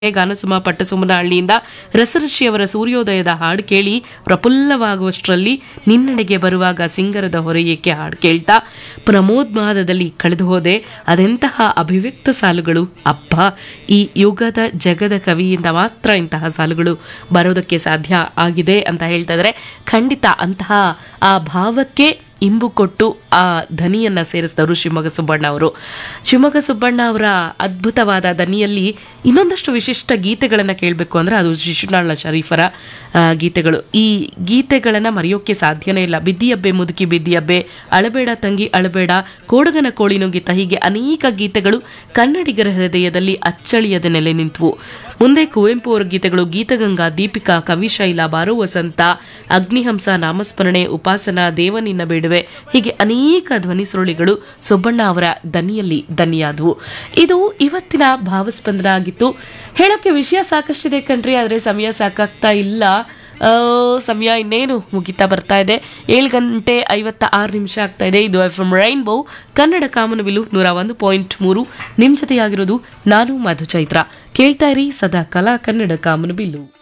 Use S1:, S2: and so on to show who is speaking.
S1: ಗಾನಸುಮ ಪಟ್ಟಸುಮನಹಳ್ಳಿಯಿಂದ ರಸಋಷಿಯವರ ಸೂರ್ಯೋದಯದ ಹಾಡು ಕೇಳಿ ಪ್ರಫುಲ್ಲವಾಗುವಷ್ಟರಲ್ಲಿ ನಿನ್ನಡೆಗೆ ಬರುವಾಗ ಸಿಂಗರದ ಹೊರೆಯಕ್ಕೆ ಹಾಡು ಕೇಳ್ತಾ ಪ್ರಮೋದ್ಮಾದದಲ್ಲಿ ಕಳೆದು ಹೋದೆ ಅದೆಂತಹ ಅಭಿವ್ಯಕ್ತ ಸಾಲುಗಳು ಅಪ್ಪ ಈ ಯುಗದ ಜಗದ ಕವಿಯಿಂದ ಮಾತ್ರ ಇಂತಹ ಸಾಲುಗಳು ಬರೋದಕ್ಕೆ ಸಾಧ್ಯ ಆಗಿದೆ ಅಂತ ಹೇಳ್ತಾ ಇದ್ದಾರೆ ಖಂಡಿತ ಅಂತಹ ಆ ಭಾವಕ್ಕೆ ಇಂಬು ಕೊಟ್ಟು ಆ ಧ್ವನಿಯನ್ನ ಸೇರಿಸಿದವರು ಶಿವಮೊಗ್ಗ ಸುಬ್ಬಣ್ಣ ಅವರು ಶಿವಮೊಗ್ಗ ಸುಬ್ಬಣ್ಣ ಅವರ ಅದ್ಭುತವಾದ ದನಿಯಲ್ಲಿ ಇನ್ನೊಂದಷ್ಟು ವಿಶಿಷ್ಟ ಗೀತೆಗಳನ್ನು ಕೇಳಬೇಕು ಅಂದ್ರೆ ಅದು ಶಿಶುನಾಳ ಶರೀಫರ ಆ, ಗೀತೆಗಳು ಈ ಗೀತೆಗಳನ್ನ ಮರೆಯೋಕೆ ಸಾಧ್ಯನೇ ಇಲ್ಲ ಬಿದ್ದಿಯಬ್ಬೆ ಮುದುಕಿ ಬಿದ್ದಿಯಬ್ಬೆ ಅಳಬೇಡ ತಂಗಿ ಅಳಬೇಡ ಕೋಡಗನ ಕೋಳಿ ನುಗ್ಗಿತ ಹೀಗೆ ಅನೇಕ ಗೀತೆಗಳು ಕನ್ನಡಿಗರ ಹೃದಯದಲ್ಲಿ ಅಚ್ಚಳಿಯದ ನೆಲೆ ನಿಂತವು ಮುಂದೆ ಕುವೆಂಪು ಅವರ ಗೀತೆಗಳು ಗೀತಗಂಗಾ ದೀಪಿಕಾ ಕವಿಶೈಲ ಬಾರೋ ವಸಂತ ಅಗ್ನಿಹಂಸ ನಾಮಸ್ಮರಣೆ ಉಪಾಸನಾ ದೇವನಿನ್ನ ಬೇಡುವೆ ಹೀಗೆ ಅನೇಕ ಧ್ವನಿ ಸುರುಳಿಗಳು ಸೊಬ್ಬಣ್ಣ ಅವರ ದನಿಯಲ್ಲಿ ದನಿಯಾದವು ಇದು ಇವತ್ತಿನ ಭಾವಸ್ಪಂದನ ಆಗಿತ್ತು ಹೇಳೋಕೆ ವಿಷಯ ಸಾಕಷ್ಟಿದೆ ಕಣ್ರಿ ಆದರೆ ಸಮಯ ಸಾಕಾಗ್ತಾ ಇಲ್ಲ ಆ, ಸಮಯ ಇನ್ನೇನು ಮುಗಿತಾ ಬರ್ತಾ ಇದೆ ಏಳು ಗಂಟೆ ಐವತ್ತ ಆರು ನಿಮಿಷ ಆಗ್ತಾ ಇದೆ ಇದು ಎಫ್ ಎಂ ರೈನ್ಬೋ ಕನ್ನಡ ಕಾಮನಬಿಲು ನೂರ ಒಂದು ಪಾಯಿಂಟ್ ಮೂರು ನಿಮ್ಮ ಜೊತೆಯಾಗಿರೋದು ನಾನು ಮಧು ಚೈತ್ರ ಕೇಳ್ತಾ ಇರಿ ಸದಾ ಕಲಾ ಕನ್ನಡ ಕಾಮನಬಿಲ್ಲು